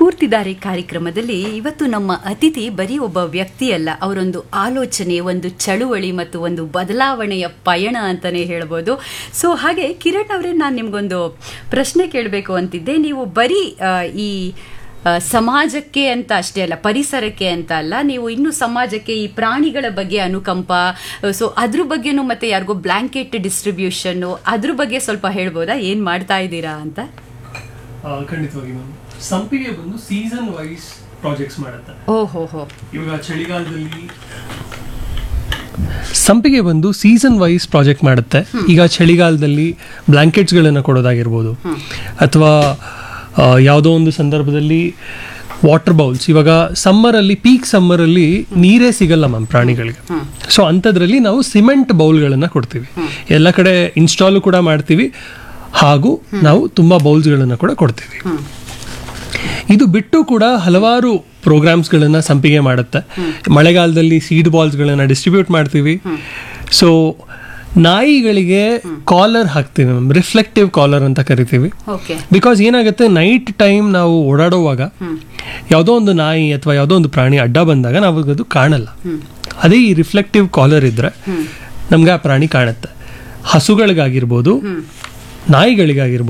ಸ್ಫೂರ್ತಿದಾರಿ ಕಾರ್ಯಕ್ರಮದಲ್ಲಿ ಇವತ್ತು ನಮ್ಮ ಅತಿಥಿ ಬರೀ ಒಬ್ಬ ವ್ಯಕ್ತಿ ಅಲ್ಲ ಅವರೊಂದು ಆಲೋಚನೆ ಒಂದು ಚಳುವಳಿ ಮತ್ತು ಒಂದು ಬದಲಾವಣೆಯ ಪಯಣ ಅಂತಾನೆ ಹೇಳ್ಬೋದು ಸೊ ಹಾಗೆ ಕಿರಣ್ ಅವರೇ ನಾನು ನಿಮ್ಗೊಂದು ಪ್ರಶ್ನೆ ಕೇಳಬೇಕು ಅಂತಿದ್ದೆ ನೀವು ಬರೀ ಆ, ಈ ಆ, ಸಮಾಜಕ್ಕೆ ಅಂತ ಅಷ್ಟೇ ಅಲ್ಲ ಪರಿಸರಕ್ಕೆ ಅಂತ ಅಲ್ಲ ನೀವು ಇನ್ನು ಸಮಾಜಕ್ಕೆ ಈ ಪ್ರಾಣಿಗಳ ಬಗ್ಗೆ ಅನುಕಂಪ ಸೊ ಅದ್ರ ಬಗ್ಗೆನೂ ಮತ್ತೆ ಯಾರಿಗೋ ಬ್ಲಾಂಕೆಟ್ ಡಿಸ್ಟ್ರಿಬ್ಯೂಷನ್ ಅದ್ರ ಬಗ್ಗೆ ಸ್ವಲ್ಪ ಹೇಳ್ಬೋದಾ ಏನ್ ಮಾಡ್ತಾ ಇದ್ದೀರಾ ಅಂತ ಆ, ಖಂಡಿತವಾಗಿ ಮ್ಯಾಮ್ ಸಂಪಿಗೆ ಬಂದು ಸೀಸನ್ ವೈಸ್ ಪ್ರಾಜೆಕ್ಟ್ಸ್ ಮಾಡುತ್ತೆ ಓಹೋ ಹೋ ಇವಾಗ ಚಳಿಗಾಲದಲ್ಲಿ ಸಂಪಿಗೆ ಬಂದು ಸೀಸನ್ ವೈಸ್ ಪ್ರಾಜೆಕ್ಟ್ ಮಾಡುತ್ತೆ ಈಗ ಚಳಿಗಾಲದಲ್ಲಿ ಬ್ಲಾಂಕೆಟ್ಸ್ಗಳನ್ನು ಕೊಡೋದಾಗಿರ್ಬೋದು ಅಥವಾ ಯಾವುದೋ ಒಂದು ಸಂದರ್ಭದಲ್ಲಿ ವಾಟರ್ ಬೌಲ್ಸ್ ಇವಾಗ ಸಮ್ಮರಲ್ಲಿ ಪೀಕ್ ಸಮ್ಮರಲ್ಲಿ ನೀರೇ ಸಿಗಲ್ಲ ಮ್ಯಾಮ್ ಪ್ರಾಣಿಗಳಿಗೆ ಸೊ ಅಂಥದ್ರಲ್ಲಿ ನಾವು ಸಿಮೆಂಟ್ ಬೌಲ್ಗಳನ್ನು ಕೊಡ್ತೀವಿ ಎಲ್ಲ ಕಡೆ ಇನ್ಸ್ಟಾಲು ಕೂಡ ಮಾಡ್ತೀವಿ ಹಾಗೂ ನಾವು ತುಂಬ ಬೌಲ್ಸ್ಗಳನ್ನು ಕೂಡ ಕೊಡ್ತೀವಿ ಇದು ಬಿಟ್ಟು ಕೂಡ ಹಲವಾರು ಪ್ರೋಗ್ರಾಮ್ಸ್ಗಳನ್ನು ಸಂಪಿಗೆ ಮಾಡುತ್ತೆ ಮಳೆಗಾಲದಲ್ಲಿ ಸೀಡ್ ಬಾಲ್ಸ್ಗಳನ್ನು ಡಿಸ್ಟ್ರಿಬ್ಯೂಟ್ ಮಾಡ್ತೀವಿ ಸೊ ನಾಯಿಗಳಿಗೆ ಕಾಲರ್ ಹಾಕ್ತೀವಿ ಮ್ಯಾಮ್ ರಿಫ್ಲೆಕ್ಟಿವ್ ಕಾಲರ್ ಅಂತ ಕರಿತೀವಿ ಓಕೆ ಬಿಕಾಸ್ ಏನಾಗುತ್ತೆ ನೈಟ್ ಟೈಮ್ ನಾವು ಓಡಾಡುವಾಗ ಯಾವುದೋ ಒಂದು ನಾಯಿ ಅಥವಾ ಯಾವುದೋ ಒಂದು ಪ್ರಾಣಿ ಅಡ್ಡ ಬಂದಾಗ ನಾವು ಅದು ಕಾಣಲ್ಲ ಅದೇ ಈ ರಿಫ್ಲೆಕ್ಟಿವ್ ಕಾಲರ್ ಇದ್ರೆ ನಮ್ಗೆ ಆ ಪ್ರಾಣಿ ಕಾಣುತ್ತೆ ಹಸುಗಳಿಗಾಗಿರ್ಬೋದು ನಾಯಿಗಳಿಗಾಗಿರ್ಬೋದು